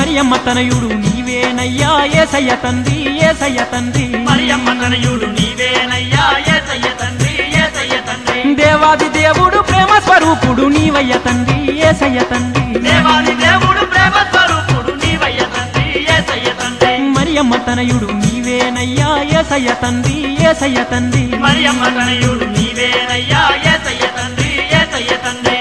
మరియమ్మ తనయుడు నీవేనయ్యా ఏసయ్య తండ్రి ఏసయ్య తండ్రి మరియమ్మ తనయుడు నీవేనయ్యా ఏసయ్య తండ్రి ఏసయ్య తండ్రి దేవాది దేవుడు ప్రేమ స్వరూపుడు నీవయ్య తండ్రి ఏసయ్య తండ్రి దేవాది దేవుడు ప్రేమ స్వరూపుడు నీవయ్య తండ్రి ఏసయ్య తండ్రి మరియమ్మ తనయుడు నీవేనయ్యా ఏసయ్య తండ్రి ఏసయ్య తండ్రి మరియమ్మ తనయుడు నీవేనయ్యా ఏసయ్య తండ్రి ఏసయ్య తండ్రి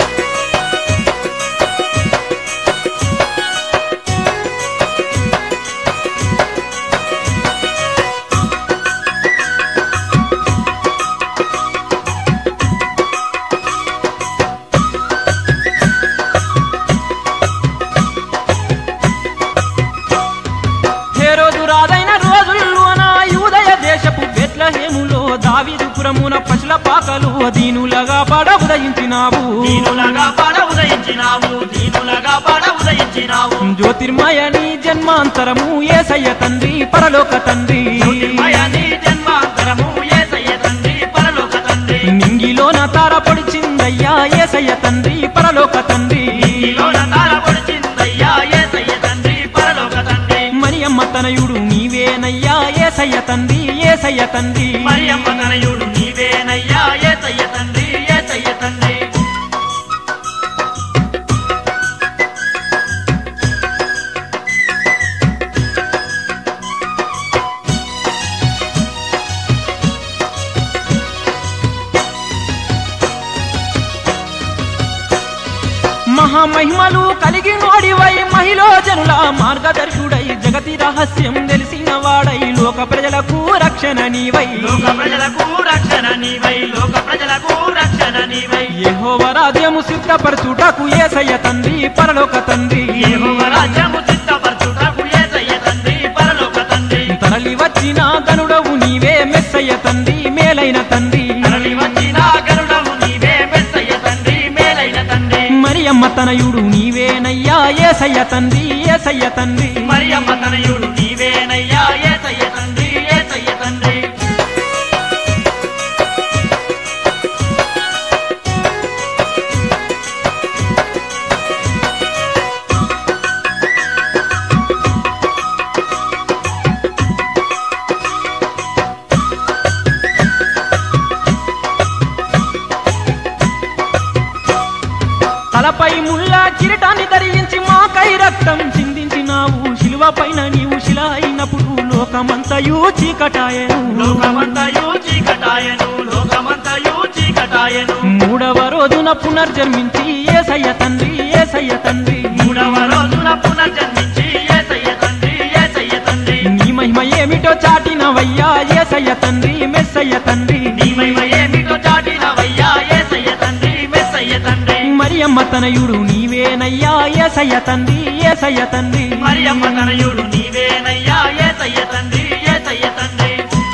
హేరోదు రాదైన రోజుల్లోన యూదయ దేశపు బెత్లహేములో దావిదుపురమున పశుల పాకలు దీనులగా పడ ఉదయించినావు దీనులగా పడ ఉదయించినావు దీనులగా పడ ఉదయించినావు జ్యోతిర్మయని జన్మాంతరము ఏసయ్య తండ్రి పరలోక తండ్రి జ్యోతిర్మయని జన్మాంతరము ఏసయ్య తండ్రి పరలోక తండ్రి నింగిలోన తార పొడిచిందయ్యా ఏసయ్య తండ్రి పరలోక తండ్రి నీలోన తార పొడిచిందయ్యా ఏసయ్య తండ్రి పరలోక తండ్రి మరియమ్మ తనయుడు నీవేనయ్యా ఏసయ్య తండ్రి ఏసయ్య తండ్రి మరియమ్మ తనయుడు నీవేనయ్యా ఏసయ్య తండ్రి ఏసయ్య తండ్రి మహామహిమలు కలిగి నోడివై మహిళ జనుల మార్గదర్శుడై జగతి రహస్యం తెలిసిన వాడై లోక ప్రజలకు రక్షణ నీవై లోక ప్రజలకు రక్షణ నీవై లోక ప్రజలకు రక్షణ నీవై యెహోవ రాజ్యము సిద్ధపరచుటకు ఏసయ్య తండ్రి పరలోక తండ్రి యెహోవా రాజ్యము సిద్ధపరచుటకు ఏసయ్య తండ్రి పరలోక తండ్రి తరలి వచ్చిన గనుడవు నీవే మెస్సయ్య తండ్రి మేలైన తండ్రి తరలి వచ్చిన గరుడము నీవే మెస్సయ్య తండ్రి మేలైన తండ్రి మరియమ్మ తనయుడు నీవేనయ్యా ఏసయ్య తండ్రి ఏసయ్య తండ్రి మరియమ్మ తనయుడు నీవేనయ్యా ఏసయ్య తండ్రి ఏసయ్య తండ్రి తలపై ముళ్ళ కిరీటాన్ని ధరించి మాకై రక్తం చిందించినావు శిలువ పైన నీవు శిల అయినప్పుడు లోకమంతయు చీకటాయను లోకమంతయు చీకటాయను లోకమంతయు చీకటాయను మూడవ రోజున పునర్జన్మించి ఏసయ్య తండ్రి ఏసయ్య తండ్రి మూడవ రోజున పునర్జన్మించి ఏసయ్య తండ్రి ఏసయ్య తండ్రి నీ మహిమ ఏమిటో చాటినవయ్యా ఏసయ్య తండ్రి మెస్సయ్య తండ్రి నీ మహిమ ఏమిటో చాటినవయ్యా ఏసయ్య తండ్రి మెస్సయ్య తండ్రి మరియమ్మ తనయుడు నీవేనయ్యా ఏసయ్య తండ్రి ఏసయ్య తండ్రి మరియమ్మ తనయుడు నీవేనయ్యా ఏసయ్య తండ్రి ఏసయ్య తండ్రి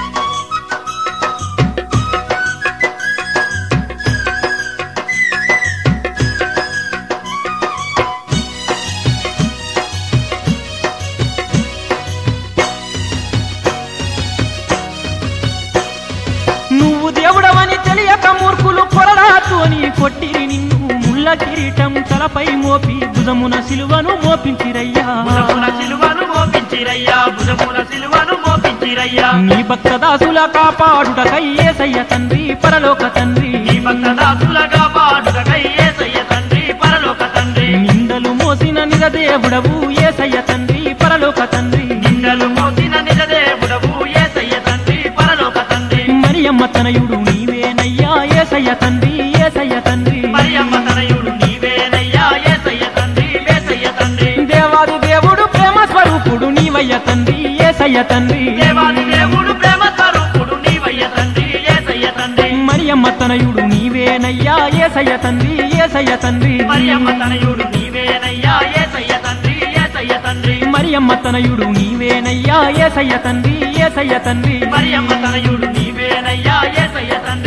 నువ్వు దేవుడవని తెలియక మూర్ఖులు కొరడాతోని కొట్టిరి నిన్ను ముళ్ళ కిరీటం తలపై మోపి భుజమున సిలువను మోపించిరయ్యా భుజమున సిలువను మోపించిరయ్యా భుజమున సిలువను మోపించిరయ్యా నీ భక్త దాసుల కాపాడుటకై ఏసయ్య తండ్రి పరలోక తండ్రి నీ భక్త దాసులగా పాడుటకై ఏసయ్య తండ్రి పరలోక తండ్రి నిందలు మోసిన నిజదేవుడవు ఏసయ్య తండ్రి పరలోక తండ్రి నిందలు మోసిన నిజదేవుడవు ఏసయ్య తండ్రి పరలోక తండ్రి మరియమ్మ తనయుడు నీవేనయ్యా ఏసయ్య తండ్రి ఏసయ్య తండ్రి మరియమ్మ తనయుడు నీవేనయ్యా ఏసయ్య తండ్రి ఏసయ్య తండ్రి దేవాది దేవుడు ప్రేమ స్వరూపుడు నీవయ్య తండ్రి ఏసయ్య తండ్రి దేవాది దేవుడు ప్రేమ స్వరూపుడు నీవయ్య తండ్రి ఏసయ్య తండ్రి మరియమ్మ తనయుడు నీవేనయ్యా ఏసయ్య తండ్రి ఏసయ్య తండ్రి మరియమ్మ తనయుడు నీవేనయ్యా ఏసయ్య తండ్రి ఏసయ్య తండ్రి మరియమ్మ తనయుడు నీవేనయ్యా ఏసయ్య తండ్రి ఏసయ్య తండ్రి మరియమ్మ తనయుడు నీవేనయ్యా ఏసయ్య తండ్రి